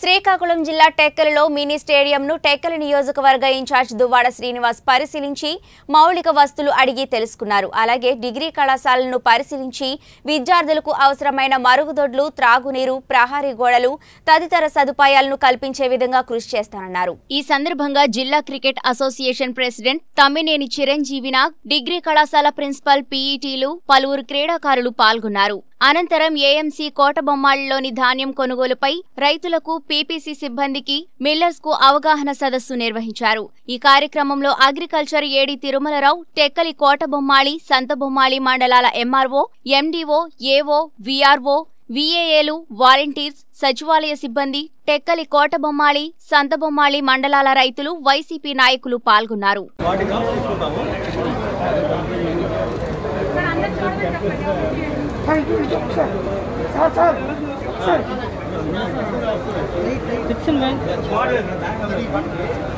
శ్రీకాకుళం జిల్లా టెక్కలిలో మినీ స్టేడియంను టెక్కలి నియోజకవర్గ ఇన్ఛార్జ్ దువ్వాడ శ్రీనివాస్ పరిశీలించి మౌలిక వస్తువులు అడిగి తెలుసుకున్నారు అలాగే డిగ్రీ కళాశాలను పరిశీలించి విద్యార్థులకు అవసరమైన మరుగుదొడ్లు త్రాగునీరు ప్రహారీ గోడలు తదితర సదుపాయాలను కల్పించే విధంగా కృషి చేస్తానన్నారు ఈ సందర్భంగా జిల్లా cricket association president Tammineni Chiranjeevi Nag degree కళాశాల ప్రిన్సిపల్ పీఈటీలు పలువురు క్రీడాకారులు పాల్గొన్నారు అనంతరం ఏఎంసీ కోటబొమ్మాళ్లలోని ధాన్యం కొనుగోలుపై రైతులకు పీపీసీ సిబ్బందికి మిల్లర్స్ కు అవగాహన సదస్సు నిర్వహించారు ఈ కార్యక్రమంలో అగ్రికల్చర్ ఏడి తిరుమలరావు టెక్కలి కోటబొమ్మాళి సంతబొమ్మాళి మండలాల ఎంఆర్ఓ ఎండీఓ ఏఓ విఆర్ఓ విఏఏలు వాలంటీర్స్ సచివాలయ సిబ్బంది టెక్కలి కోటబొమ్మాళి సంతబొమ్మాళి మండలాల రైతులు వైసీపీ నాయకులు పాల్గొన్నారు వాటి కాల్ చూసుకుంటాము Fiction man.